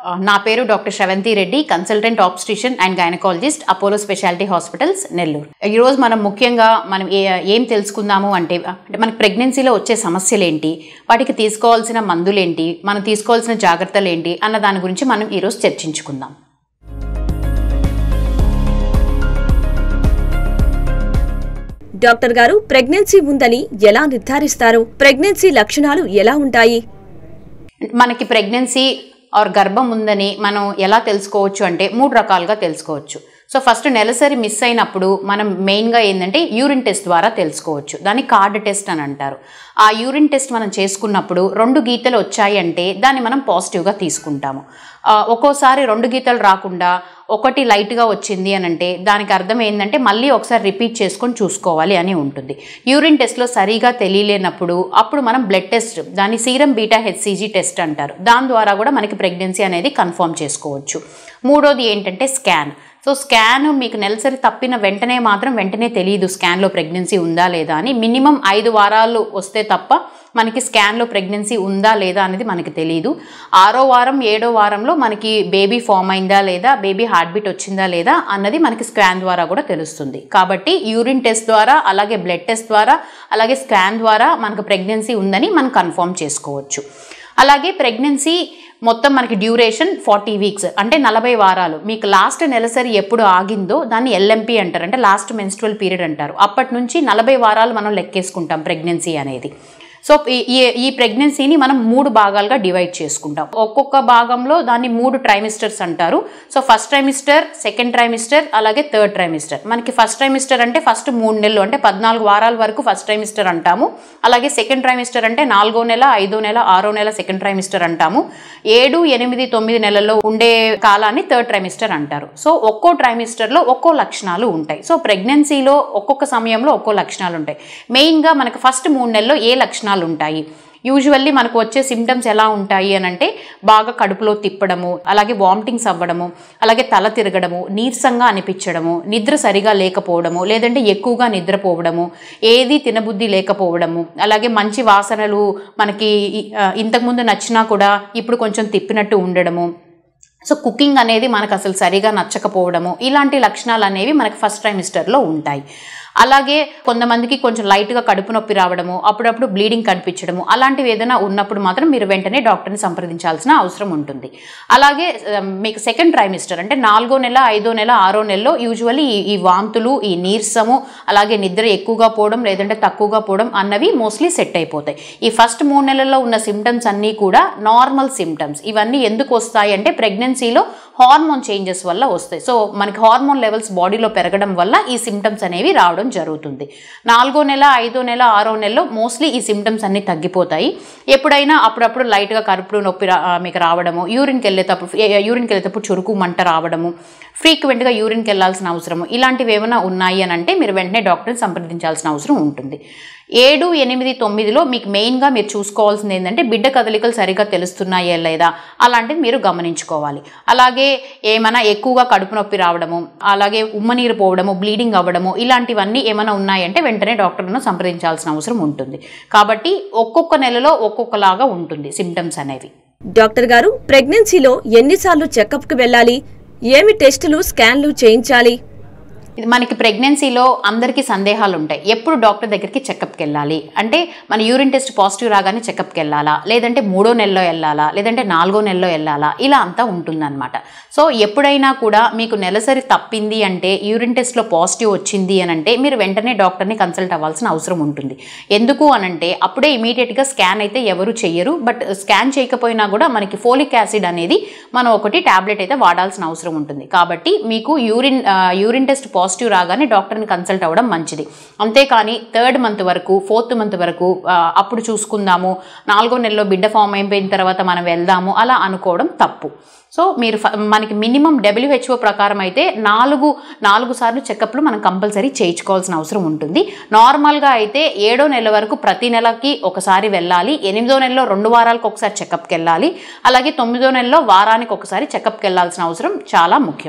ఆ, నా పేరు doctor Sravanthi Reddy consultant obstetrician and gynaecologist Apollo speciality hospitals Nellore ఈరోజు మనం ముఖ్యంగా మనం ఏ ఏం తెలుసుకుందాము అంటే అంటే మనకి ప్రెగ్నెన్సీలో వచ్చే సమస్యలు ఏంటి వాటికి తీసుకోవాల్సిన మందులేంటి మనం తీసుకోవాల్సిన జాగ్రత్తలు ఏంటి అన్న దాని గురించి మనం ఈరోజు చర్చించుకుందాం డాక్టర్ గారు ప్రెగ్నెన్సీ ఉందని ఎలా నిర్ధారిస్తారు ప్రెగ్నెన్సీ లక్షణాలు ఎలా ఉంటాయి మనకి ప్రెగ్నెన్సీ ఆర్ గర్భం ఉందని మనం ఎలా తెలుసుకోవచ్చు అంటే మూడు రకాలుగా తెలుసుకోవచ్చు సో ఫస్ట్ నెలసరి మిస్ అయినప్పుడు మనం మెయిన్గా ఏంటంటే యూరిన్ టెస్ట్ ద్వారా తెలుసుకోవచ్చు దాన్ని కార్డ్ టెస్ట్ అని అంటారు ఆ యూరిన్ టెస్ట్ మనం చేసుకున్నప్పుడు రెండు గీతలు వచ్చాయి అంటే దాన్ని మనం పాజిటివ్గా తీసుకుంటాము ఆ, ఒక్కోసారి రెండు గీతలు రాకుండా ఒకటి లైట్గా వచ్చింది అని అంటే దానికి అర్థం ఏంటంటే మళ్ళీ ఒకసారి రిపీట్ చేసుకొని చూసుకోవాలి అని ఉంటుంది యూరిన్ టెస్ట్లో సరిగా తెలియలేనప్పుడు అప్పుడు మనం బ్లడ్ టెస్ట్ దాన్ని సీరం బీటా హెచ్సిజీ టెస్ట్ అంటారు దాని ద్వారా కూడా మనకి ప్రెగ్నెన్సీ అనేది కన్ఫర్మ్ చేసుకోవచ్చు మూడోది ఏంటంటే స్కాన్ సో స్కాన్ మీకు నెలసరి తప్పిన వెంటనే మాత్రం వెంటనే తెలియదు స్కాన్లో ప్రెగ్నెన్సీ ఉందా లేదా అని మినిమం ఐదు వారాలు వస్తే తప్ప మనకి స్కాన్లో ప్రెగ్నెన్సీ ఉందా లేదా అనేది మనకి తెలియదు ఆరో వారం ఏడో వారంలో మనకి బేబీ ఫామ్ అయిందా లేదా బేబీ హార్ట్ బీట్ వచ్చిందా లేదా అన్నది మనకి స్కాన్ ద్వారా కూడా తెలుస్తుంది కాబట్టి యూరిన్ టెస్ట్ ద్వారా అలాగే బ్లడ్ టెస్ట్ ద్వారా అలాగే స్కాన్ ద్వారా మనకు ప్రెగ్నెన్సీ ఉందని మనం కన్ఫర్మ్ చేసుకోవచ్చు అలాగే ప్రెగ్నెన్సీ మొత్తం మనకి డ్యూరేషన్ ఫార్టీ వీక్స్ అంటే నలభై వారాలు మీకు లాస్ట్ నెలసరి ఎప్పుడు ఆగిందో దాన్ని ఎల్ఎంపీ అంటారు అంటే లాస్ట్ మెన్స్ట్రువల్ పీరియడ్ అంటారు అప్పటి నుంచి నలభై వారాలు మనం లెక్కేసుకుంటాం ప్రెగ్నెన్సీ అనేది సో ఈ- ఈ ఈ ప్రెగ్నెన్సీని మనం మూడు భాగాలుగా డివైడ్ చేసుకుంటాం ఒక్కొక్క భాగంలో దాన్ని మూడు ట్రైమిస్టర్స్ అంటారు so first trimester second trimester అలాగే థర్డ్ ట్రైమిస్టర్ మనకి ఫస్ట్ ట్రైమిస్టర్ అంటే ఫస్ట్ మూడు నెలలు అంటే పద్నాలుగు వారాల వరకు ఫస్ట్ ట్రైమిస్టర్ అంటాము అలాగే సెకండ్ ట్రైమిస్టర్ అంటే నాలుగో నెల ఐదో నెల ఆరో నెల సెకండ్ ట్రైమిస్టర్ అంటాము ఏడు ఎనిమిది తొమ్మిది నెలల్లో ఉండే కాలాన్ని థర్డ్ ట్రైమిస్టర్ అంటారు సో ఒక్కో ట్రైమిస్టర్లో ఒక్కో లక్షణాలు ఉంటాయి సో ప్రెగ్నెన్సీలో ఒక్కొక్క సమయంలో ఒక్కో లక్షణాలు ఉంటాయి మెయిన్గా మనకు ఫస్ట్ మూడు నెలల్లో ఏ లక్షణాలు ఉంటాయి యూజువల్లీ మనకు వచ్చే సిమ్టమ్స్ ఎలా ఉంటాయి అని అంటే బాగా కడుపులో తిప్పడము అలాగే వామిటింగ్స్ అవ్వడము అలాగే తల తిరగడము నీరసంగా అనిపించడము నిద్ర సరిగా లేకపోవడము లేదంటే ఎక్కువగా నిద్రపోవడము ఏది తినబుద్ధి లేకపోవడము అలాగే మంచి వాసనలు మనకి ఆ, ఇంతకుముందు నచ్చినా కూడా ఇప్పుడు కొంచెం తిప్పినట్టు ఉండడము సో కుకింగ్ అనేది మనకు అసలు సరిగా నచ్చకపోవడము ఇలాంటి లక్షణాలు అనేవి మనకి ఫస్ట్ ట్రైమిస్టర్లో ఉంటాయి అలాగే కొంతమందికి కొంచెం లైట్గా కడుపు నొప్పి రావడము అప్పుడప్పుడు బ్లీడింగ్ కనిపించడము అలాంటివి ఏదైనా ఉన్నప్పుడు మాత్రం మీరు వెంటనే డాక్టర్ని సంప్రదించాల్సిన అవసరం ఉంటుంది అలాగే ఆ, మీకు సెకండ్ ట్రైమిస్టర్ అంటే నాలుగో నెల ఐదో నెల ఆరో నెలలో యూజువల్లీ ఈ ఈ వాంతులు ఈ నీరసము అలాగే నిద్ర ఎక్కువగా పోవడం లేదంటే తక్కువగా పోవడం అన్నవి మోస్ట్లీ సెట్ అయిపోతాయి ఈ ఫస్ట్ మూడు నెలల్లో ఉన్న సిమ్టమ్స్ అన్నీ కూడా నార్మల్ సిమ్టమ్స్ ఇవన్నీ ఎందుకు వస్తాయి అంటే ప్రెగ్నెన్సీలో హార్మోన్ చేంజెస్ వల్ల వస్తాయి సో మనకి హార్మోన్ లెవెల్స్ బాడీలో పెరగడం వల్ల ఈ సిమ్టమ్స్ అనేవి రావడం జరుగుతుంది నాలుగో నెల ఐదో నెల ఆరో నెలలో మోస్ట్లీ ఈ సిమ్టమ్స్ అన్నీ తగ్గిపోతాయి ఎప్పుడైనా అప్పుడప్పుడు లైట్గా కడుపు నొప్పి రా- ఆ, మీకు రావడము యూరిన్కి వెళ్ళేటప్పుడు ఏ- యూరిన్కి వెళ్ళేటప్పుడు చురుకు మంట రావడము ఫ్రీక్వెంట్గా యూరిన్కి వెళ్ళాల్సిన అవసరము ఇలాంటివి ఏమైనా ఉన్నాయి అని అంటే మీరు వెంటనే డాక్టర్ని సంప్రదించాల్సిన అవసరం ఉంటుంది ఏడు ఎనిమిది తొమ్మిదిలో మీకు మెయిన్గా మీరు చూసుకోవాల్సింది ఏంటంటే బిడ్డ కదలికలు సరిగా తెలుస్తున్నాయా లేదా అలాంటివి మీరు గమనించుకోవాలి అలాగే ఏమైనా ఎక్కువగా కడుపు నొప్పి రావడము అలాగే ఉమ్మనీరు పోవడము బ్లీడింగ్ అవ్వడము ఇలాంటివన్నీ ఏమైనా ఉన్నాయంటే వెంటనే డాక్టర్ను సంప్రదించాల్సిన అవసరం ఉంటుంది కాబట్టి ఒక్కొక్క నెలలో ఒక్కొక్కలాగా ఉంటుంది సిమ్టమ్స్ అనేవి డాక్టర్ గారు ప్రెగ్నెన్సీలో ఎన్నిసార్లు చెకప్కి వెళ్ళాలి ఏమి టెస్టులు స్కాన్లు చేయించాలి ఇది మనకి ప్రెగ్నెన్సీలో అందరికీ సందేహాలు ఉంటాయి ఎప్పుడు డాక్టర్ దగ్గరికి చెకప్కి వెళ్ళాలి అంటే మన యూరిన్ టెస్ట్ పాజిటివ్ రాగానే చెకప్కి వెళ్ళాలా లేదంటే మూడో నెలలో వెళ్ళాలా లేదంటే నాలుగో నెలలో వెళ్ళాలా ఇలా అంతా ఉంటుందన్నమాట సో ఎప్పుడైనా కూడా మీకు నెలసరి తప్పింది అంటే యూరిన్ టెస్ట్లో పాజిటివ్ వచ్చింది అని అంటే మీరు వెంటనే డాక్టర్ని కన్సల్ట్ అవ్వాల్సిన అవసరం ఉంటుంది ఎందుకు అనంటే అప్పుడే ఇమీడియట్గా స్కాన్ అయితే ఎవరు చెయ్యరు బట్ స్కాన్ చేయకపోయినా కూడా మనకి ఫోలిక్ యాసిడ్ అనేది మనం ఒకటి టాబ్లెట్ అయితే వాడాల్సిన అవసరం ఉంటుంది కాబట్టి మీకు యూరిన్ ఆ, యూరిన్ టెస్ట్ పాజిటివ్ రాగానే డాక్టర్ని కన్సల్ట్ అవ్వడం మంచిది అంతేకాని థర్డ్ మంత్ వరకు ఫోర్త్ మంత్ వరకు ఆ, అప్పుడు చూసుకుందాము నాలుగో నెలలో బిడ్డ ఫామ్ అయిపోయిన తర్వాత మనం వెళ్దాము అలా అనుకోవడం తప్పు సో మీరు ఫ- మనకి మినిమం డబ్ల్యూహెచ్ఓ ప్రకారం అయితే నాలుగు నాలుగు సార్లు చెకప్లు మనం కంపల్సరీ చేయించుకోవాల్సిన అవసరం ఉంటుంది నార్మల్గా అయితే ఏడో నెల వరకు ప్రతి నెలకి ఒకసారి వెళ్ళాలి ఎనిమిదో నెలలో రెండు వారాలకు ఒకసారి చెకప్కి వెళ్ళాలి అలాగే తొమ్మిదో నెలలో వారానికి ఒకసారి చెకప్కి వెళ్ళాల్సిన అవసరం చాలా ముఖ్యం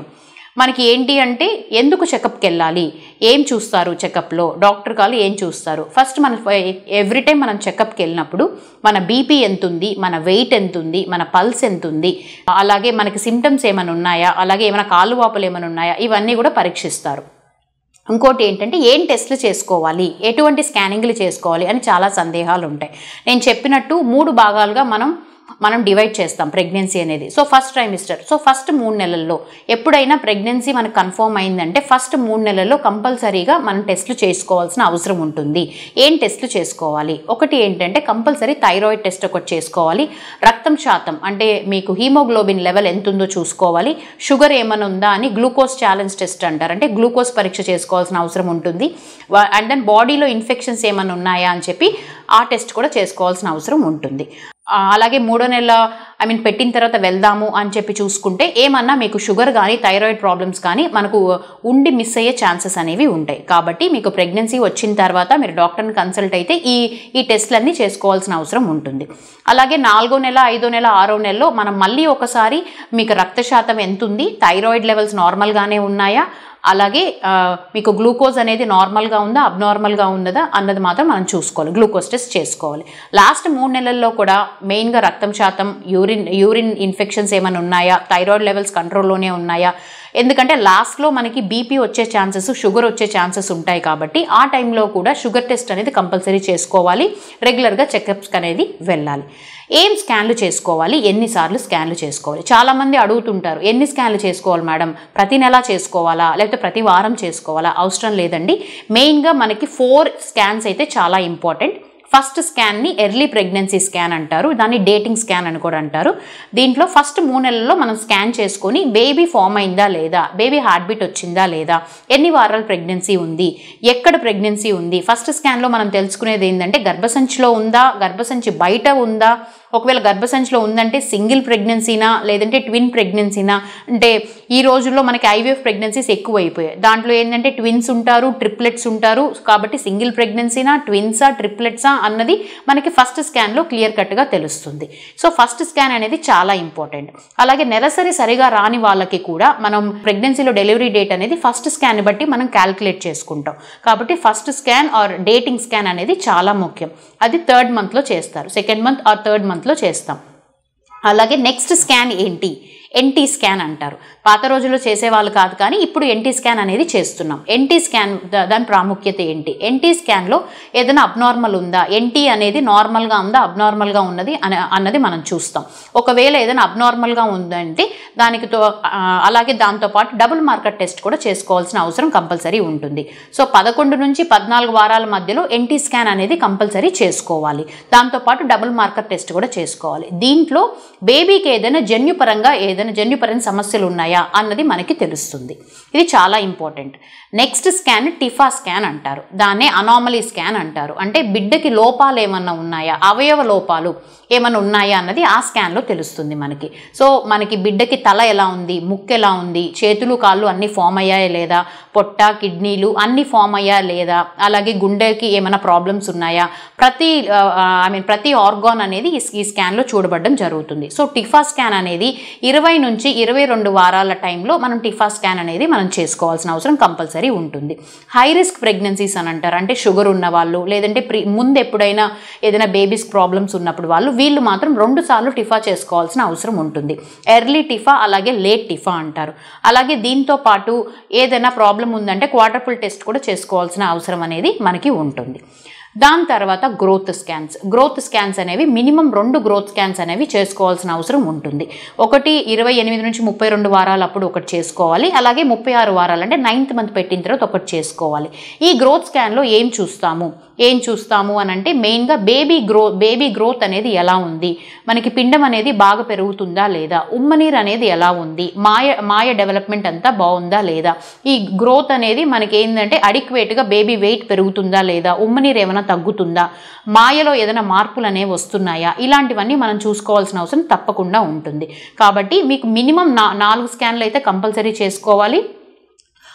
మనకి ఏంటి అంటే ఎందుకు చెకప్కి వెళ్ళాలి ఏం చూస్తారు చెకప్లో డాక్టర్ కాలు ఏం చూస్తారు ఫస్ట్ మన ఎవ్రీ టైం మనం చెకప్కి వెళ్ళినప్పుడు మన బీపీ ఎంత ఉంది మన వెయిట్ ఎంత ఉంది మన పల్స్ ఎంత ఉంది అలాగే మనకి సిమ్టమ్స్ ఏమైనా ఉన్నాయా అలాగే ఏమైనా కాలు వాపులు ఏమైనా ఉన్నాయా ఇవన్నీ కూడా పరీక్షిస్తారు ఇంకోటి ఏంటంటే ఏం టెస్ట్లు చేసుకోవాలి ఎటువంటి స్కానింగ్లు చేసుకోవాలి అని చాలా సందేహాలు ఉంటాయి నేను చెప్పినట్టు మూడు భాగాలుగా మనం మనం డివైడ్ చేస్తాం ప్రెగ్నెన్సీ అనేది so first trimester so first మూడు నెలల్లో ఎప్పుడైనా ప్రెగ్నెన్సీ మనకు కన్ఫర్మ్ అయిందంటే ఫస్ట్ మూడు నెలల్లో కంపల్సరీగా మనం టెస్ట్లు చేసుకోవాల్సిన అవసరం ఉంటుంది ఏం టెస్ట్లు చేసుకోవాలి ఒకటి ఏంటంటే కంపల్సరీ థైరాయిడ్ టెస్ట్ ఒకటి చేసుకోవాలి రక్తం శాతం అంటే మీకు హీమోగ్లోబిన్ లెవెల్ ఎంత ఉందో చూసుకోవాలి షుగర్ ఏమైనా ఉందా అని గ్లూకోజ్ ఛాలెంజ్ టెస్ట్ అంటారు అంటే గ్లూకోజ్ పరీక్ష చేసుకోవాల్సిన అవసరం ఉంటుంది అండ్ దెన్ బాడీలో ఇన్ఫెక్షన్స్ ఏమైనా ఉన్నాయా అని చెప్పి ఆ టెస్ట్ కూడా చేసుకోవాల్సిన అవసరం ఉంటుంది ఆ, అలాగే మూడో నెల ఐ మీన్ పెట్టిన తర్వాత వెళ్దాము అని చెప్పి చూసుకుంటే ఏమన్నా మీకు షుగర్ కానీ థైరాయిడ్ ప్రాబ్లమ్స్ కానీ మనకు ఉండి మిస్ అయ్యే ఛాన్సెస్ అనేవి ఉంటాయి కాబట్టి మీకు ప్రెగ్నెన్సీ వచ్చిన తర్వాత మీరు డాక్టర్ని కన్సల్ట్ అయితే ఈ ఈ టెస్ట్లన్నీ చేసుకోవాల్సిన అవసరం ఉంటుంది అలాగే నాలుగో నెల ఐదో నెల ఆరో నెలలో మనం మళ్ళీ ఒకసారి మీకు రక్త శాతం ఎంత ఉంది థైరాయిడ్ లెవెల్స్ నార్మల్గానే ఉన్నాయా అలాగే ఆ, మీకు గ్లూకోజ్ అనేది నార్మల్గా ఉందా అబ్నార్మల్గా ఉన్నదా అన్నది మాత్రం మనం చూసుకోవాలి గ్లూకోజ్ టెస్ట్ చేసుకోవాలి లాస్ట్ మూడు నెలల్లో కూడా మెయిన్గా రక్తం శాతం యూరిన్ యూరిన్ ఇన్ఫెక్షన్స్ ఏమైనా ఉన్నాయా థైరాయిడ్ లెవెల్స్ కంట్రోల్లోనే ఉన్నాయా ఎందుకంటే లాస్ట్లో మనకి బీపీ వచ్చే ఛాన్సెస్ షుగర్ వచ్చే ఛాన్సెస్ ఉంటాయి కాబట్టి ఆ టైంలో కూడా షుగర్ టెస్ట్ అనేది కంపల్సరీ చేసుకోవాలి రెగ్యులర్గా చెకప్స్కి అనేది వెళ్ళాలి ఏం స్కాన్లు చేసుకోవాలి ఎన్నిసార్లు స్కాన్లు చేసుకోవాలి చాలామంది అడుగుతుంటారు ఎన్ని స్కాన్లు చేసుకోవాలి మేడం ప్రతి నెల చేసుకోవాలా లేకపోతే ప్రతి వారం చేసుకోవాలా అవసరం లేదండి మెయిన్గా మనకి ఫోర్ స్కాన్స్ అయితే చాలా ఇంపార్టెంట్ ఫస్ట్ స్కాన్ని ఎర్లీ ప్రెగ్నెన్సీ స్కాన్ అంటారు దాన్ని డేటింగ్ స్కాన్ అని కూడా అంటారు దీంట్లో ఫస్ట్ మూడు నెలల్లో మనం స్కాన్ చేసుకొని బేబీ ఫామ్ అయిందా లేదా బేబీ హార్ట్ బీట్ వచ్చిందా లేదా ఎన్ని వారాల ప్రెగ్నెన్సీ ఉంది ఎక్కడ ప్రెగ్నెన్సీ ఉంది ఫస్ట్ స్కాన్లో మనం తెలుసుకునేది ఏంటంటే గర్భసంచిలో ఉందా గర్భసంచి బయట ఉందా ఒకవేళ గర్భసంచిలో ఉందంటే సింగిల్ ప్రెగ్నెన్సీనా లేదంటే ట్విన్ ప్రెగ్నెన్సీనా అంటే ఈ రోజుల్లో మనకి ఐవీఎఫ్ ప్రెగ్నెన్సీస్ ఎక్కువ అయిపోయాయి దాంట్లో ఏంటంటే ట్విన్స్ ఉంటారు ట్రిప్లెట్స్ ఉంటారు కాబట్టి సింగిల్ ప్రెగ్నెన్సీనా ట్విన్సా ట్రిప్లెట్సా అన్నది మనకి ఫస్ట్ స్కాన్లో క్లియర్ కట్గా తెలుస్తుంది సో ఫస్ట్ స్కాన్ అనేది చాలా ఇంపార్టెంట్ అలాగే నెలసరి సరిగా రాని వాళ్ళకి కూడా మనం ప్రెగ్నెన్సీలో డెలివరీ డేట్ అనేది ఫస్ట్ స్కాన్ బట్టి మనం క్యాల్కులేట్ చేసుకుంటాం కాబట్టి first scan or dating scan అనేది చాలా ముఖ్యం అది థర్డ్ మంత్లో చేస్తారు సెకండ్ మంత్ ఆర్ థర్డ్ మంత్లో చేస్తాం అలాగే నెక్స్ట్ స్కాన్ ఏంటి ఎన్టీ స్కాన్ అంటారు పాత రోజుల్లో చేసేవాళ్ళు కాదు కానీ ఇప్పుడు ఎన్టీ స్కాన్ అనేది చేస్తున్నాం ఎన్టీ స్కాన్ దా- దాని ప్రాముఖ్యత ఏంటి ఎన్టీ స్కాన్లో ఏదైనా అబ్నార్మల్ ఉందా ఎన్టీ అనేది నార్మల్గా ఉందా అబ్నార్మల్గా ఉన్నది అన అన్నది మనం చూస్తాం ఒకవేళ ఏదైనా అబ్నార్మల్గా ఉందంటే దానికి తో ఆ, అలాగే దాంతోపాటు డబుల్ మార్కర్ టెస్ట్ కూడా చేసుకోవాల్సిన అవసరం కంపల్సరీ ఉంటుంది సో పదకొండు నుంచి పద్నాలుగు వారాల మధ్యలో ఎన్టీ స్కాన్ అనేది కంపల్సరీ చేసుకోవాలి దాంతోపాటు డబుల్ మార్కర్ టెస్ట్ కూడా చేసుకోవాలి దీంట్లో బేబీకి ఏదైనా జన్యుపరంగా ఏదైనా జన్యుపరమైన సమస్యలు ఉన్నాయా అన్నది మనకి తెలుస్తుంది ఇది చాలా important next scan TIFFA scan అంటారు దాన్నే అనామలీ స్కాన్ అంటారు అంటే బిడ్డకి లోపాలు ఏమన్నా ఉన్నాయా అవయవ లోపాలు ఏమన్నా ఉన్నాయా అన్నది ఆ స్కాన్లో తెలుస్తుంది మనకి సో మనకి బిడ్డకి తల ఎలా ఉంది ముక్కు ఎలా ఉంది చేతులు కాళ్ళు అన్నీ ఫామ్ అయ్యాయా లేదా పొట్ట కిడ్నీలు అన్నీ ఫామ్ అయ్యా లేదా అలాగే గుండెకి ఏమైనా ప్రాబ్లమ్స్ ఉన్నాయా ప్రతి ఐ మీన్ ప్రతి ఆర్గాన్ అనేది ఈ ఈ స్కాన్లో చూడబడడం జరుగుతుంది సో టిఫా స్కాన్ అనేది ఇరవై నుంచి ఇరవై రెండు వారాల టైంలో మనం టిఫా స్కాన్ అనేది మనం చేసుకోవాల్సిన అవసరం కంపల్సరీ ఉంటుంది హై రిస్క్ ప్రెగ్నెన్సీస్ అని అంటారు అంటే షుగర్ ఉన్న వాళ్ళు లేదంటే ప్రీ ముందు ఎప్పుడైనా ఏదైనా బేబీస్ ప్రాబ్లమ్స్ ఉన్నప్పుడు వాళ్ళు వీళ్ళు మాత్రం రెండు సార్లు టిఫా చేసుకోవాల్సిన అవసరం ఉంటుంది ఎర్లీ టిఫా అలాగే లేట్ టిఫా అంటారు అలాగే దీంతో పాటు ఏదైనా ప్రాబ్లం ఉందంటే క్వార్టర్ఫుల్ టెస్ట్ కూడా చేసుకోవాల్సిన అవసరం అనేది మనకి ఉంటుంది దాని తర్వాత గ్రోత్ స్కాన్స్ గ్రోత్ స్కాన్స్ అనేవి మినిమం రెండు గ్రోత్ స్కాన్స్ అనేవి చేసుకోవాల్సిన అవసరం ఉంటుంది ఒకటి ఇరవై ఎనిమిది నుంచి ముప్పై రెండు వారాలు అప్పుడు ఒకటి చేసుకోవాలి అలాగే ముప్పై ఆరు వారాలు అంటే నైన్త్ మంత్ పెట్టిన తర్వాత ఒకటి చేసుకోవాలి ఈ గ్రోత్ స్కాన్లో ఏం చూస్తాము ఏం చూస్తాము అని అంటే మెయిన్గా బేబీ గ్రో బేబీ గ్రోత్ అనేది ఎలా ఉంది మనకి పిండం అనేది బాగా పెరుగుతుందా లేదా ఉమ్మనీరు అనేది ఎలా ఉంది మాయ మాయ డెవలప్మెంట్ అంతా బాగుందా లేదా ఈ గ్రోత్ అనేది మనకి ఏంటంటే అడిక్వేట్గా బేబీ వెయిట్ పెరుగుతుందా లేదా ఉమ్మనీరు ఏమైనా తగ్గుతుందా మాయలో ఏదైనా మార్పులు అనేవి వస్తున్నాయా ఇలాంటివన్నీ మనం చూసుకోవాల్సిన అవసరం తప్పకుండా ఉంటుంది కాబట్టి మీకు మినిమం నా నాలుగు స్కాన్లు అయితే కంపల్సరీ చేసుకోవాలి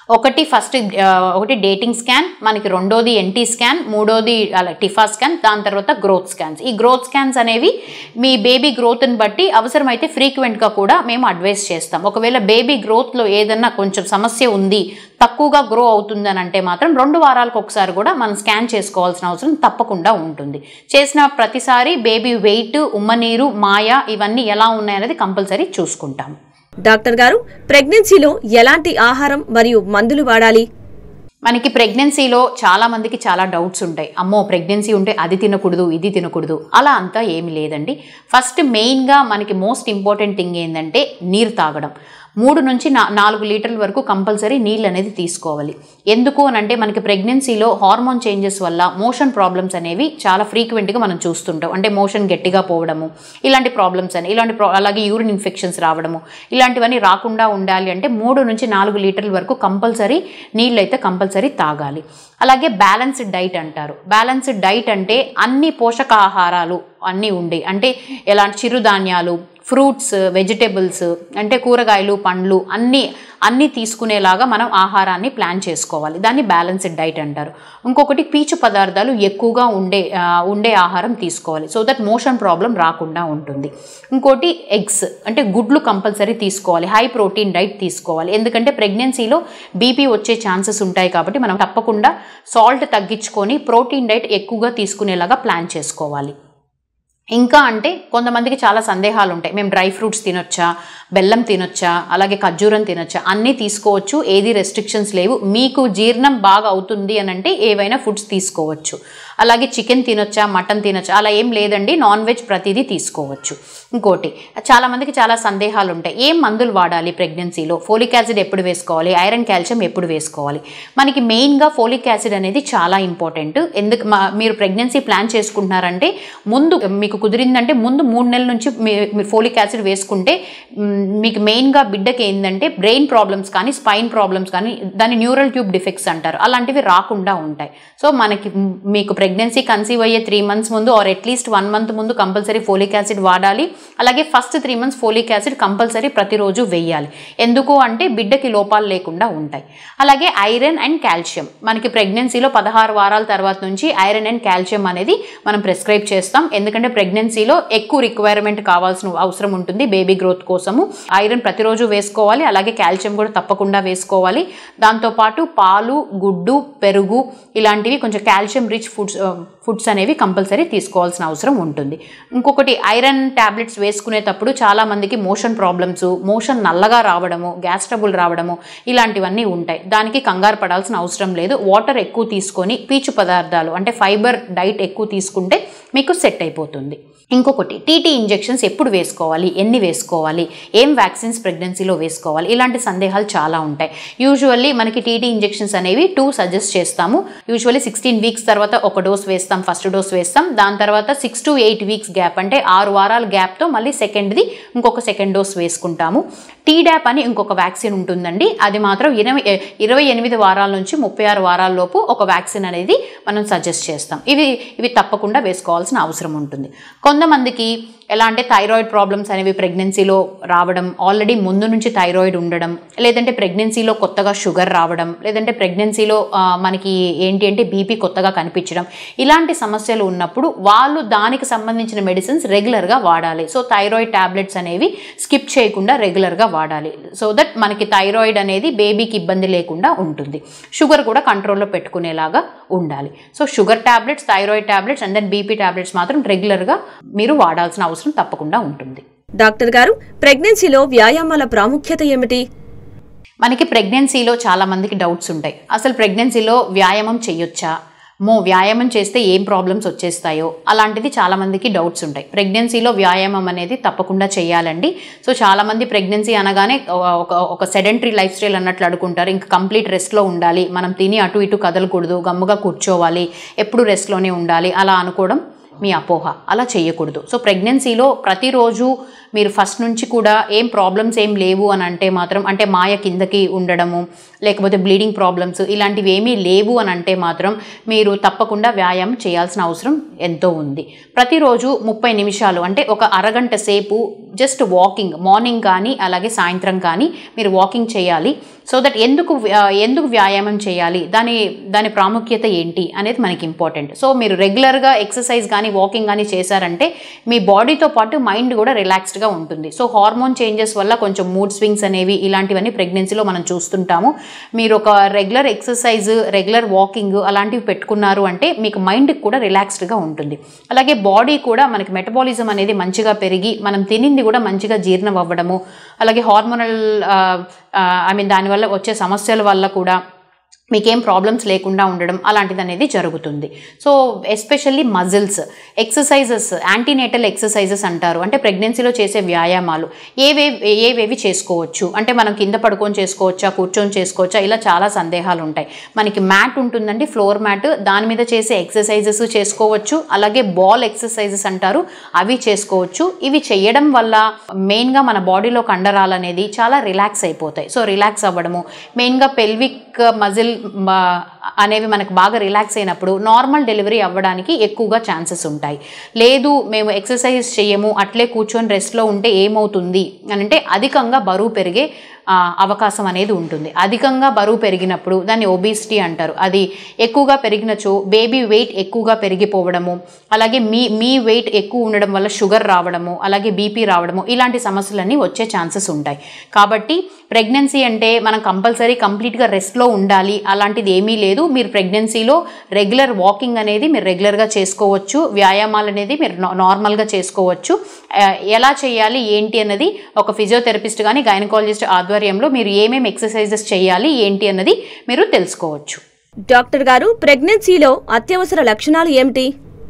ఒకటి ఫస్ట్ ఆ, ఒకటి డేటింగ్ స్కాన్ మనకి రెండోది ఎన్టీ స్కాన్ మూడోది అలా టిఫా స్కాన్ దాని తర్వాత గ్రోత్ స్కాన్స్ ఈ గ్రోత్ స్కాన్స్ అనేవి మీ బేబీ గ్రోత్ని బట్టి అవసరమైతే ఫ్రీక్వెంట్గా కూడా మేము అడ్వైస్ చేస్తాం ఒకవేళ బేబీ గ్రోత్లో ఏదన్నా కొంచెం సమస్య ఉంది తక్కువగా గ్రో అవుతుందని అంటే మాత్రం రెండు వారాలకు ఒకసారి కూడా మనం స్కాన్ చేసుకోవాల్సిన అవసరం తప్పకుండా ఉంటుంది చేసిన ప్రతిసారి బేబీ వెయిట్ ఉమ్మనీరు మాయ ఇవన్నీ ఎలా ఉన్నాయనేది కంపల్సరీ చూసుకుంటాం డాక్టర్ గారు ప్రెగ్నెన్సీలో ఎలాంటి ఆహారం మరియు మందులు వాడాలి మనకి ప్రెగ్నెన్సీలో చాలా మందికి చాలా డౌట్స్ ఉంటాయి అమ్మో ప్రెగ్నెన్సీ ఉంటే అది తినకూడదు ఇది తినకూడదు అలా అంతా ఏమి లేదండి ఫస్ట్ మెయిన్గా మనకి మోస్ట్ ఇంపార్టెంట్ థింగ్ ఏంటంటే నీరు తాగడం మూడు నుంచి నా నాలుగు లీటర్ల వరకు కంపల్సరీ నీళ్ళు అనేది తీసుకోవాలి ఎందుకు అని అంటే మనకి ప్రెగ్నెన్సీలో హార్మోన్ చేంజెస్ వల్ల మోషన్ ప్రాబ్లమ్స్ అనేవి చాలా ఫ్రీక్వెంట్గా మనం చూస్తుంటాం అంటే మోషన్ గట్టిగా పోవడము ఇలాంటి ప్రాబ్లమ్స్ అని ఇలాంటి ప్రా- అలాగే యూరిన్ ఇన్ఫెక్షన్స్ రావడము ఇలాంటివన్నీ రాకుండా ఉండాలి అంటే మూడు నుంచి నాలుగు లీటర్ల వరకు కంపల్సరీ నీళ్ళు అయితే కంపల్సరీ తాగాలి అలాగే బ్యాలెన్స్డ్ డైట్ అంటారు బ్యాలెన్స్డ్ డైట్ అంటే అన్ని పోషకాహారాలు అన్నీ ఉండే అంటే ఎలాంటి చిరుధాన్యాలు ఫ్రూట్స్ వెజిటేబుల్స్ అంటే కూరగాయలు పండ్లు అన్నీ అన్నీ తీసుకునేలాగా మనం ఆహారాన్ని ప్లాన్ చేసుకోవాలి దాన్ని బ్యాలెన్స్డ్ డైట్ అంటారు ఇంకొకటి పీచు పదార్థాలు ఎక్కువగా ఉండే ఆ, ఉండే ఆహారం తీసుకోవాలి సో దట్ మోషన్ ప్రాబ్లం రాకుండా ఉంటుంది ఇంకోటి ఎగ్స్ అంటే గుడ్లు కంపల్సరీ తీసుకోవాలి హై ప్రోటీన్ డైట్ తీసుకోవాలి ఎందుకంటే ప్రెగ్నెన్సీలో బీపీ వచ్చే ఛాన్సెస్ ఉంటాయి కాబట్టి మనం తప్పకుండా సాల్ట్ తగ్గించుకొని ప్రోటీన్ డైట్ ఎక్కువగా తీసుకునేలాగా ప్లాన్ చేసుకోవాలి ఇంకా అంటే కొంతమందికి చాలా సందేహాలు ఉంటాయి మేము డ్రై ఫ్రూట్స్ తినొచ్చా బెల్లం తినొచ్చా అలాగే ఖర్జూరం తినొచ్చా అన్నీ తీసుకోవచ్చు ఏది రెస్ట్రిక్షన్స్ లేవు మీకు జీర్ణం బాగా అవుతుంది అని అంటే ఏవైనా ఫుడ్స్ తీసుకోవచ్చు అలాగే చికెన్ తినొచ్చా మటన్ తినొచ్చా అలా ఏం లేదండి నాన్ వెజ్ ప్రతిదీ తీసుకోవచ్చు ఇంకోటి చాలా మందికి చాలా సందేహాలు ఉంటాయి ఏం మందులు వాడాలి ప్రెగ్నెన్సీలో ఫోలిక్ యాసిడ్ ఎప్పుడు వేసుకోవాలి ఐరన్ కాల్షియం ఎప్పుడు వేసుకోవాలి మనకి మెయిన్గా ఫోలిక్ యాసిడ్ అనేది చాలా ఇంపార్టెంట్ ఎందుకు మా- మీరు ప్రెగ్నెన్సీ ప్లాన్ చేసుకుంటున్నారంటే ముందు మీకు కుదిరిందంటే ముందు మూడు నెలల నుంచి మీ- మీరు ఫోలిక్ యాసిడ్ వేసుకుంటే మ్, మీకు మెయిన్గా బిడ్డకి ఏంటంటే బ్రెయిన్ ప్రాబ్లమ్స్ కానీ స్పైన్ ప్రాబ్లమ్స్ కానీ దాన్ని న్యూరల్ ట్యూబ్ డిఫెక్ట్స్ అంటారు అలాంటివి రాకుండా ఉంటాయి సో మనకి మ్, మీకు ప్రెగ్నెన్సీ కన్సీవ్ అయ్యే త్రీ మంత్స్ ముందు ఆర్ అట్లీస్ట్ వన్ మంత్ ముందు కంపల్సరీ ఫోలిక్ యాసిడ్ వాడాలి అలాగే first three months folic acid compulsory ప్రతిరోజు వేయాలి ఎందుకు అంటే బిడ్డకి లోపాలు లేకుండా ఉంటాయి అలాగే ఐరన్ అండ్ కాల్షియం మనకి ప్రెగ్నెన్సీలో పదహారు వారాల తర్వాత నుంచి ఐరన్ అండ్ కాల్షియం అనేది మనం ప్రిస్క్రైబ్ చేస్తాం ఎందుకంటే ప్రెగ్నెన్సీలో ఎక్కువ రిక్వైర్మెంట్ కావాల్సిన అవసరం ఉంటుంది బేబీ గ్రోత్ కోసము ఐరన్ ప్రతిరోజు వేసుకోవాలి అలాగే కాల్షియం కూడా తప్పకుండా వేసుకోవాలి దాంతోపాటు పాలు గుడ్డు పెరుగు ఇలాంటివి కొంచెం కాల్షియం రిచ్ ఫుడ్స్ ఫుడ్స్ అనేవి కంపల్సరీ తీసుకోవాల్సిన అవసరం ఉంటుంది ఇంకొకటి ఐరన్ ట్యాబ్లెట్స్ వేసుకునేటప్పుడు చాలా మందికి మోషన్ ప్రాబ్లమ్స్ మోషన్ నల్లగా రావడము గ్యాస్ ట్రబుల్ రావడము ఇలాంటివన్నీ ఉంటాయి దానికి కంగారు పడాల్సిన అవసరం లేదు వాటర్ ఎక్కువ తీసుకొని పీచు పదార్థాలు అంటే ఫైబర్ డైట్ ఎక్కువ తీసుకుంటే మీకు సెట్ అయిపోతుంది ఇంకొకటి టీటీ ఇంజెక్షన్స్ ఎప్పుడు వేసుకోవాలి ఎన్ని వేసుకోవాలి ఏం వ్యాక్సిన్స్ ప్రెగ్నెన్సీలో వేసుకోవాలి ఇలాంటి సందేహాలు చాలా ఉంటాయి యూజువల్లీ మనకి టీటీ ఇంజెక్షన్స్ అనేవి టూ సజెస్ట్ చేస్తాము యూజువల్లీ సిక్స్టీన్ వీక్స్ తర్వాత ఒక డోస్ వేస్తాం ఫస్ట్ డోస్ వేస్తాం దాని తర్వాత six to eight weeks gap అంటే ఆరు వారాల గ్యాప్తో మళ్ళీ సెకండ్ది ఇంకొక సెకండ్ డోస్ వేసుకుంటాము టీడాప్ అని ఇంకొక వ్యాక్సిన్ ఉంటుందండి అది మాత్రం ఇరవై ఇరవై ఎనిమిది వారాల నుంచి ముప్పై ఆరు వారాల లోపు ఒక వ్యాక్సిన్ అనేది మనం సజెస్ట్ చేస్తాం ఇవి ఇవి తప్పకుండా వేసుకోవాల్సిన అవసరం ఉంటుంది కొంతమందికి ఎలా అంటే థైరాయిడ్ ప్రాబ్లమ్స్ అనేవి ప్రెగ్నెన్సీలో రావడం ఆల్రెడీ ముందు నుంచి థైరాయిడ్ ఉండడం లేదంటే ప్రెగ్నెన్సీలో కొత్తగా షుగర్ రావడం లేదంటే ప్రెగ్నెన్సీలో ఆ, మనకి ఏంటి అంటే బీపీ కొత్తగా కనిపించడం ఇలాంటి సమస్యలు ఉన్నప్పుడు వాళ్ళు దానికి సంబంధించిన మెడిసిన్స్ రెగ్యులర్గా వాడాలి సో థైరాయిడ్ టాబ్లెట్స్ అనేవి స్కిప్ చేయకుండా రెగ్యులర్గా వాడాలి సో దట్ మనకి థైరాయిడ్ అనేది బేబీకి ఇబ్బంది లేకుండా ఉంటుంది షుగర్ కూడా కంట్రోల్లో పెట్టుకునేలాగా ఉండాలి so sugar tablets thyroid tablets and then BP tablets మాత్రం రెగ్యులర్గా మీరు వాడాల్సిన అవసరం తప్పకుండా ఉంటుంది డాక్టర్ గారు ప్రెగ్నెన్సీలో వ్యాయామాల ప్రాముఖ్యత ఏమిటి మనకి ప్రెగ్నెన్సీలో చాలా మందికి డౌట్స్ ఉంటాయి అసలు ప్రెగ్నెన్సీలో వ్యాయామం చేయొచ్చా మో వ్యాయామం చేస్తే ఏం ప్రాబ్లమ్స్ వచ్చేస్తాయో అలాంటిది చాలా మందికి డౌట్స్ ఉంటాయి ప్రెగ్నెన్సీలో వ్యాయామం అనేది తప్పకుండా చేయాలండి సో చాలా మంది ప్రెగ్నెన్సీ అనగానే ఒక ఒక సెడెంటరీ లైఫ్ స్టైల్ అన్నట్లు అడుగుంటారు ఇంకా కంప్లీట్ రెస్ట్లో ఉండాలి మనం తిని అటు ఇటు కదలకూడదు గమ్ముగా కూర్చోవాలి ఎప్పుడు రెస్ట్లోనే ఉండాలి అలా అనుకోవడం మీ అపోహ అలా చేయకూడదు సో ప్రెగ్నెన్సీలో ప్రతిరోజు మీరు ఫస్ట్ నుంచి కూడా ఏం ప్రాబ్లమ్స్ ఏం లేవు అని అంటే మాత్రం అంటే మాయ కిందకి ఉండడము లేకపోతే బ్లీడింగ్ ప్రాబ్లమ్స్ ఇలాంటివి ఏమీ లేవు అని అంటే మాత్రం మీరు తప్పకుండా వ్యాయామం చేయాల్సిన అవసరం ఎంతో ఉంది ప్రతిరోజు ముప్పై నిమిషాలు అంటే ఒక అరగంట సేపు జస్ట్ వాకింగ్ మార్నింగ్ కానీ అలాగే సాయంత్రం కానీ మీరు వాకింగ్ చేయాలి సో దట్ ఎందుకు వ్యా- ఎందుకు వ్యాయామం చేయాలి దాని దాని ప్రాముఖ్యత ఏంటి అనేది మనకి ఇంపార్టెంట్ సో మీరు రెగ్యులర్గా ఎక్సర్సైజ్ కానీ వాకింగ్ కానీ చేశారంటే మీ బాడీతో పాటు మైండ్ కూడా రిలాక్స్డ్గా ఉంటుంది సో హార్మోన్ చేంజెస్ వల్ల కొంచెం మూడ్ స్వింగ్స్ అనేవి ఇలాంటివన్నీ ప్రెగ్నెన్సీలో మనం చూస్తుంటాము మీరు ఒక రెగ్యులర్ ఎక్సర్సైజ్ రెగ్యులర్ వాకింగ్ అలాంటివి పెట్టుకున్నారు అంటే మీకు మైండ్కి కూడా రిలాక్స్డ్గా ఉంటుంది అలాగే బాడీ కూడా మనకి మెటబాలిజం అనేది మంచిగా పెరిగి మనం తినింది కూడా మంచిగా జీర్ణం అవ్వడము అలాగే హార్మోనల్ ఐ మీన్ దానివల్ల వచ్చే సమస్యల వల్ల కూడా మీకేం ప్రాబ్లమ్స్ లేకుండా ఉండడం అలాంటిది అనేది జరుగుతుంది so especially muscles exercises antenatal exercises అంటారు అంటే ప్రెగ్నెన్సీలో చేసే వ్యాయామాలు ఏవే ఏవేవి చేసుకోవచ్చు అంటే మనం కింద పడుకొని చేసుకోవచ్చా కూర్చొని చేసుకోవచ్చా ఇలా చాలా సందేహాలు ఉంటాయి మనకి మ్యాట్ ఉంటుందండి ఫ్లోర్ మ్యాట్ దాని మీద చేసే ఎక్సర్సైజెస్ చేసుకోవచ్చు అలాగే బాల్ ఎక్సర్సైజెస్ అంటారు అవి చేసుకోవచ్చు ఇవి చేయడం వల్ల మెయిన్గా మన బాడీలో కండరాలు అనేది చాలా రిలాక్స్ అయిపోతాయి సో రిలాక్స్ అవ్వడము మెయిన్గా పెల్విక్ మజిల్ అనేవి మనకు బాగా రిలాక్స్ అయినప్పుడు నార్మల్ డెలివరీ అవ్వడానికి ఎక్కువగా ఛాన్సెస్ ఉంటాయి లేదు మేము ఎక్సర్సైజ్ చేయము అట్లే కూర్చొని రెస్ట్లో ఉంటే ఏమవుతుంది అని అంటే అధికంగా బరువు పెరిగే ఆ, అవకాశం అనేది ఉంటుంది అధికంగా బరువు పెరిగినప్పుడు దాన్ని ఒబిసిటీ అంటారు అది ఎక్కువగా పెరిగినచో బేబీ వెయిట్ ఎక్కువగా పెరిగిపోవడము అలాగే మీ మీ వెయిట్ ఎక్కువ ఉండడం వల్ల షుగర్ రావడము అలాగే బీపీ రావడము ఇలాంటి సమస్యలన్నీ వచ్చే ఛాన్సెస్ ఉంటాయి కాబట్టి ప్రెగ్నెన్సీ అంటే మనం కంపల్సరీ కంప్లీట్గా రెస్ట్లో ఉండాలి అలాంటిది ఏమీ లేదు మీరు ప్రెగ్నెన్సీలో రెగ్యులర్ వాకింగ్ అనేది మీరు రెగ్యులర్గా చేసుకోవచ్చు వ్యాయామాలు అనేది మీరు నా- నార్మల్గా చేసుకోవచ్చు ఆ, ఎలా చేయాలి ఏంటి అన్నది ఒక ఫిజియోథెరపిస్ట్ కానీ గైనకాలజిస్ట్ ఆధ్వర్యంలో మీరు ఏమేమి ఎక్సర్సైజెస్ చేయాలి ఏంటి అన్నది మీరు తెలుసుకోవచ్చు డాక్టర్ గారు ప్రెగ్నెన్సీలో అత్యవసర లక్షణాలు ఏమిటి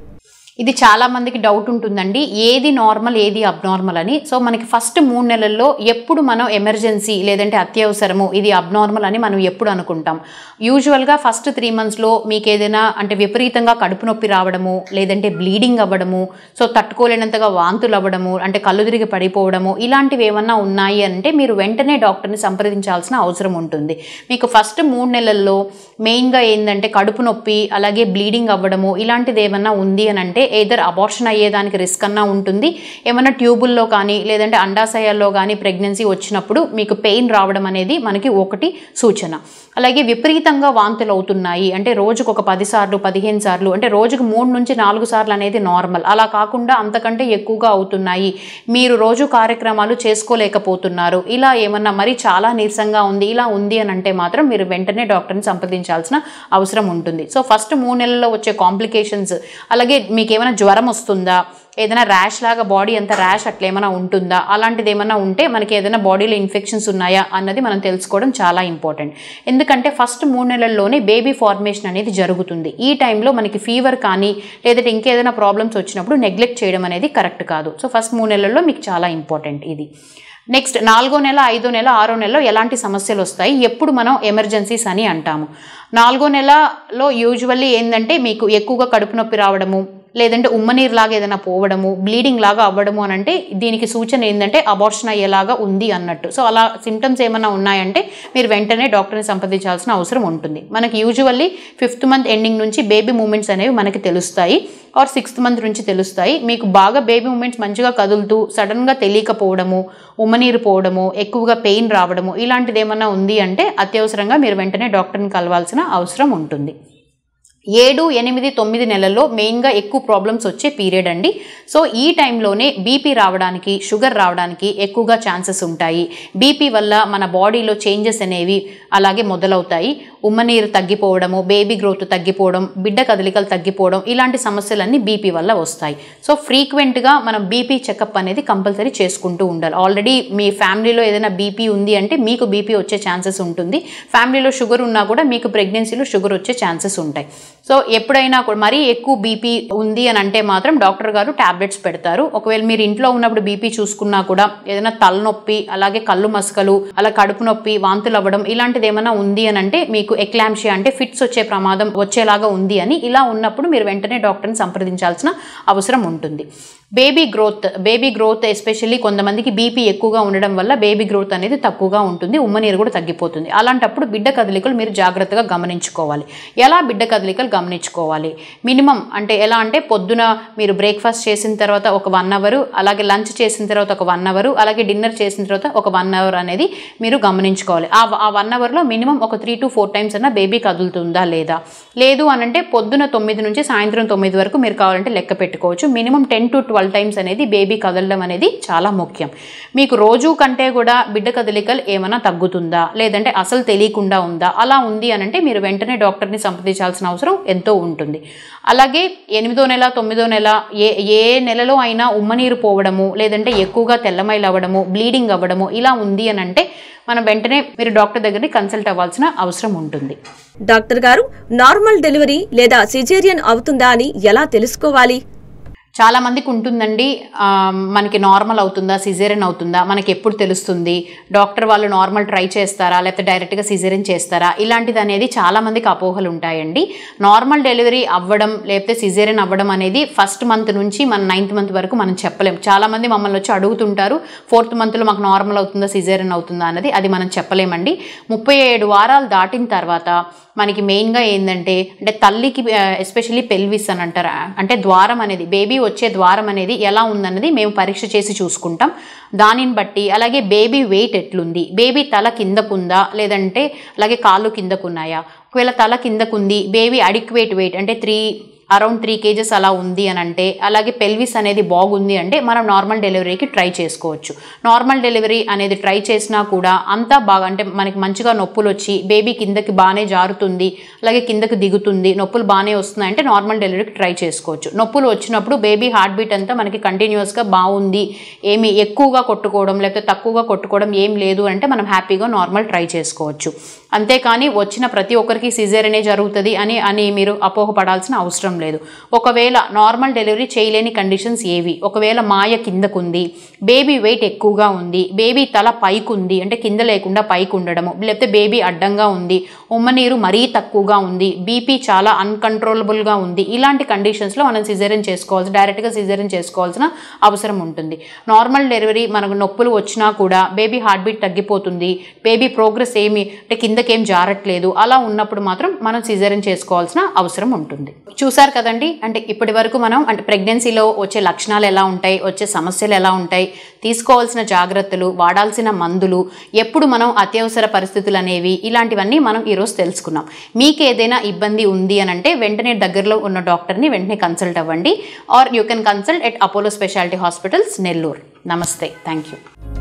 ఇది చాలా మందికి డౌట్ ఉంటుందండి ఏది నార్మల్ ఏది అబ్నార్మల్ అని సో మనకి ఫస్ట్ మూడు నెలల్లో ఎప్పుడు మనం ఎమర్జెన్సీ లేదంటే అత్యవసరము ఇది అబ్నార్మల్ అని మనం ఎప్పుడు అనుకుంటాం యూజువల్గా ఫస్ట్ త్రీ మంత్స్లో మీకు ఏదైనా అంటే విపరీతంగా కడుపు నొప్పి రావడము లేదంటే బ్లీడింగ్ అవ్వడము సో తట్టుకోలేనంతగా వాంతులు అవ్వడము అంటే కళ్ళు తిరిగి పడిపోవడము ఇలాంటివి ఏమన్నా ఉన్నాయి అంటే మీరు వెంటనే డాక్టర్ని సంప్రదించాల్సిన అవసరం ఉంటుంది మీకు ఫస్ట్ మూడు నెలల్లో మెయిన్గా ఏంటంటే కడుపు నొప్పి అలాగే బ్లీడింగ్ అవ్వడము ఇలాంటిది ఏమన్నా ఉంది అని అంటే ఏదర్ అబార్షన్ అయ్యేదానికి రిస్క్ అన్నా ఉంటుంది ఏమన్నా ట్యూబుల్లో కానీ లేదంటే అండాశయాల్లో కానీ ప్రెగ్నెన్సీ వచ్చినప్పుడు మీకు పెయిన్ రావడం అనేది మనకి ఒకటి సూచన అలాగే విపరీతంగా వాంతులు అవుతున్నాయి అంటే రోజుకు ఒక పది సార్లు పదిహేను సార్లు అంటే రోజుకు మూడు నుంచి నాలుగు సార్లు అనేది నార్మల్ అలా కాకుండా అంతకంటే ఎక్కువగా అవుతున్నాయి మీరు రోజు కార్యక్రమాలు చేసుకోలేకపోతున్నారు ఇలా ఏమన్నా మరి చాలా నీరసంగా ఉంది ఇలా ఉంది అని అంటే మాత్రం మీరు వెంటనే డాక్టర్ని సంప్రదించాల్సిన అవసరం ఉంటుంది సో ఫస్ట్ మూడు నెలల్లో వచ్చే కాంప్లికేషన్స్ అలాగే మీకు ఏమైనా జ్వరం వస్తుందా ఏదైనా ర్యాష్ లాగా బాడీ అంత ర్యాష్ అట్లా ఏమైనా ఉంటుందా అలాంటిది ఏమైనా ఉంటే మనకి ఏదైనా బాడీలో ఇన్ఫెక్షన్స్ ఉన్నాయా అన్నది మనం తెలుసుకోవడం చాలా ఇంపార్టెంట్ ఎందుకంటే ఫస్ట్ మూడు నెలల్లోనే బేబీ ఫార్మేషన్ అనేది జరుగుతుంది ఈ టైంలో మనకి ఫీవర్ కానీ లేదంటే ఇంకేదైనా ప్రాబ్లమ్స్ వచ్చినప్పుడు నెగ్లెక్ట్ చేయడం అనేది కరెక్ట్ కాదు సో ఫస్ట్ మూడు నెలల్లో మీకు చాలా ఇంపార్టెంట్ ఇది నెక్స్ట్ నాలుగో నెల ఐదో నెల ఆరో నెలలో ఎలాంటి సమస్యలు వస్తాయి ఎప్పుడు మనం ఎమర్జెన్సీస్ అని అంటాము నాలుగో నెలలో యూజువల్లీ ఏంటంటే మీకు ఎక్కువగా కడుపు నొప్పి రావడము లేదంటే ఉమ్మనీరు లాగా ఏదైనా పోవడము బ్లీడింగ్ లాగా అవ్వడము అని అంటే దీనికి సూచన ఏంటంటే అబార్షన్ అయ్యేలాగా ఉంది అన్నట్టు సో అలా సిమ్టమ్స్ ఏమైనా ఉన్నాయంటే మీరు వెంటనే డాక్టర్ని సంప్రదించాల్సిన అవసరం ఉంటుంది మనకి యూజువల్లీ ఫిఫ్త్ మంత్ ఎండింగ్ నుంచి బేబీ మూమెంట్స్ అనేవి మనకి తెలుస్తాయి ఆర్ సిక్స్త్ మంత్ నుంచి తెలుస్తాయి మీకు బాగా బేబీ మూమెంట్స్ మంచిగా కదులుతూ సడన్గా తెలియకపోవడము ఉమ్మనీరు పోవడము ఎక్కువగా పెయిన్ రావడము ఇలాంటిది ఏమైనా ఉంది అంటే అత్యవసరంగా మీరు వెంటనే డాక్టర్ని కలవాల్సిన అవసరం ఉంటుంది ఏడు ఎనిమిది తొమ్మిది నెలల్లో మెయిన్గా ఎక్కువ ప్రాబ్లమ్స్ వచ్చే పీరియడ్ అండి సో ఈ టైంలోనే బీపీ రావడానికి షుగర్ రావడానికి ఎక్కువగా ఛాన్సెస్ ఉంటాయి బీపీ వల్ల మన బాడీలో చేంజెస్ అనేవి అలాగే మొదలవుతాయి ఉమ్మనీరు తగ్గిపోవడము బేబీ గ్రోత్ తగ్గిపోవడం బిడ్డ కదలికలు తగ్గిపోవడం ఇలాంటి సమస్యలన్నీ బీపీ వల్ల వస్తాయి సో ఫ్రీక్వెంట్గా మనం బీపీ చెకప్ అనేది కంపల్సరీ చేసుకుంటూ ఉండాలి ఆల్రెడీ మీ ఫ్యామిలీలో ఏదైనా బీపీ ఉంది అంటే మీకు బీపీ వచ్చే ఛాన్సెస్ ఉంటుంది ఫ్యామిలీలో షుగర్ ఉన్నా కూడా మీకు ప్రెగ్నెన్సీలో షుగర్ వచ్చే ఛాన్సెస్ ఉంటాయి సో ఎప్పుడైనా కూడా మరీ ఎక్కువ బీపీ ఉంది అని అంటే మాత్రం డాక్టర్ గారు టాబ్లెట్స్ పెడతారు ఒకవేళ మీరు ఇంట్లో ఉన్నప్పుడు బీపీ చూసుకున్నా కూడా ఏదైనా తలనొప్పి అలాగే కళ్ళు మసకలు అలా కడుపు నొప్పి వాంతులు అవ్వడం ఇలాంటిది ఏమైనా ఉంది అని అంటే మీకు ఎక్లాంషియా అంటే ఫిట్స్ వచ్చే ప్రమాదం వచ్చేలాగా ఉంది అని ఇలా ఉన్నప్పుడు మీరు వెంటనే డాక్టర్ని సంప్రదించాల్సిన అవసరం ఉంటుంది baby growth baby growth especially కొంతమందికి బీపీ ఎక్కువగా ఉండడం వల్ల బేబీ గ్రోత్ అనేది తక్కువగా ఉంటుంది ఉమ్మనీరు కూడా తగ్గిపోతుంది అలాంటప్పుడు బిడ్డ కదలికలు మీరు జాగ్రత్తగా గమనించుకోవాలి ఎలా బిడ్డ కదలికలు గమనించుకోవాలి మినిమం అంటే ఎలా అంటే పొద్దున మీరు బ్రేక్ఫాస్ట్ చేసిన తర్వాత ఒక వన్ అవర్ అలాగే లంచ్ చేసిన తర్వాత ఒక వన్ అవర్ అలాగే డిన్నర్ చేసిన తర్వాత ఒక వన్ అవర్ అనేది మీరు గమనించుకోవాలి ఆ ఆ వన్ అవర్లో మినిమం ఒక త్రీ టు ఫోర్ టైమ్స్ అన్న బేబీ కదులుతుందా లేదా లేదు అనంటే పొద్దున తొమ్మిది నుంచి సాయంత్రం తొమ్మిది వరకు మీరు కావాలంటే లెక్క పెట్టుకోవచ్చు minimum ten to twelve times అనేది బేబీ కదలడం అనేది చాలా ముఖ్యం మీకు రోజు కంటే కూడా బిడ్డ కదలికలు ఏమైనా తగ్గుతుందా లేదంటే అసలు తెలియకుండా ఉందా అలా ఉంది అనంటే మీరు వెంటనే డాక్టర్ని సంప్రదించాల్సిన అవసరం ఎంతో ఉంటుంది అలాగే ఎనిమిదో నెల తొమ్మిదో నెల ఏ ఏ నెలలో అయినా ఉమ్మనీరు పోవడము లేదంటే ఎక్కువగా తెల్లమైలు అవ్వడము బ్లీడింగ్ అవ్వడము ఇలా ఉంది అని అంటే మనం వెంటనే మీరు డాక్టర్ దగ్గరికి కన్సల్ట్ అవ్వాల్సిన అవసరం ఉంటుంది డాక్టర్ గారు నార్మల్ డెలివరీ లేదా సిజేరియన్ అవుతుందా అని ఎలా తెలుసుకోవాలి చాలా మందికి ఉంటుందండి ఆ, మనకి నార్మల్ అవుతుందా సిజేరియన్ అవుతుందా మనకి ఎప్పుడు తెలుస్తుంది డాక్టర్ వాళ్ళు నార్మల్ ట్రై చేస్తారా లేకపోతే డైరెక్ట్గా సిజేరియన్ చేస్తారా ఇలాంటిది అనేది చాలా మందికి అపోహలు ఉంటాయండి నార్మల్ డెలివరీ అవ్వడం లేకపోతే సిజేరియన్ అవ్వడం అనేది ఫస్ట్ మంత్ నుంచి మన నైన్త్ మంత్ వరకు మనం చెప్పలేం చాలా మంది మమ్మల్ని వచ్చి అడుగుతుంటారు ఫోర్త్ మంత్లో మాకు నార్మల్ అవుతుందా సిజేరియన్ అవుతుందా అన్నది అది మనం చెప్పలేమండి ముప్పై ఏడు వారాలు దాటిన తర్వాత మనకి మెయిన్గా ఏంటంటే అంటే తల్లికి ఎస్పెషల్లీ పెల్విస్ అని అంటారు అంటే ద్వారం అనేది బేబీ వచ్చే ద్వారం అనేది ఎలా ఉందన్నది మేము పరీక్ష చేసి చూసుకుంటాం దానిని బట్టి అలాగే బేబీ వెయిట్ ఎట్లుంది బేబీ తల కిందకుందా లేదంటే అలాగే కాళ్ళు కిందకున్నాయా ఒకవేళ తల కిందకుంది బేబీ అడిక్వేట్ వెయిట్ అంటే త్రీ అరౌండ్ త్రీ కేజెస్ అలా ఉంది అని అంటే అలాగే పెల్విస్ అనేది బాగుంది అంటే మనం నార్మల్ డెలివరీకి ట్రై చేసుకోవచ్చు నార్మల్ డెలివరీ అనేది ట్రై చేసినా కూడా అంతా బాగా అంటే మనకి మంచిగా నొప్పులు వచ్చి బేబీ కిందకి బాగానే జారుతుంది అలాగే కిందకి దిగుతుంది నొప్పులు బాగానే వస్తున్నాయి అంటే నార్మల్ డెలివరీకి ట్రై చేసుకోవచ్చు నొప్పులు వచ్చినప్పుడు బేబీ హార్ట్ బీట్ అంతా మనకి కంటిన్యూస్గా బాగుంది ఏమి ఎక్కువగా కొట్టుకోవడం లేకపోతే తక్కువగా కొట్టుకోవడం ఏం లేదు అంటే మనం హ్యాపీగా నార్మల్ ట్రై చేసుకోవచ్చు అంతేకాని వచ్చిన ప్రతి ఒక్కరికి సిజేరియనే జరుగుతుంది అని అని మీరు అపోహపడాల్సిన అవసరం లేదు ఒకవేళ నార్మల్ డెలివరీ చేయలేని కండిషన్స్ ఏవి ఒకవేళ మాయ కిందకుంది బేబీ వెయిట్ ఎక్కువగా ఉంది బేబీ తల పైకుంది అంటే కింద లేకుండా పైకి ఉండడము లేకపోతే బేబీ అడ్డంగా ఉంది ఉమ్మనీరు మరీ తక్కువగా ఉంది బీపీ చాలా అన్కంట్రోలబుల్గా ఉంది ఇలాంటి కండిషన్స్లో మనం సిజేరియన్ చేసుకోవాల్సి డైరెక్ట్గా సిజేరియన్ చేసుకోవాల్సిన అవసరం ఉంటుంది నార్మల్ డెలివరీ మనకు నొప్పులు వచ్చినా కూడా బేబీ హార్ట్ బీట్ తగ్గిపోతుంది బేబీ ప్రోగ్రెస్ ఏమి అంటే కిందకేం జారట్లేదు అలా ఉన్నప్పుడు మాత్రం మనం సిజేరియన్ చేసుకోవాల్సిన అవసరం ఉంటుంది చూసారు కదండి అంటే ఇప్పటి వరకు మనం అంటే ప్రెగ్నెన్సీలో వచ్చే లక్షణాలు ఎలా ఉంటాయి వచ్చే సమస్యలు ఎలా ఉంటాయి తీసుకోవాల్సిన జాగ్రత్తలు వాడాల్సిన మందులు ఎప్పుడు మనం అత్యవసర పరిస్థితులు అనేవి ఇలాంటివన్నీ మనం ఈరోజు తెలుసుకున్నాం మీకు ఏదైనా ఇబ్బంది ఉంది అని అంటే వెంటనే దగ్గరలో ఉన్న డాక్టర్ని వెంటనే కన్సల్ట్ అవ్వండి or you can consult at Apollo speciality hospitals Nellore నమస్తే థ్యాంక్ యూ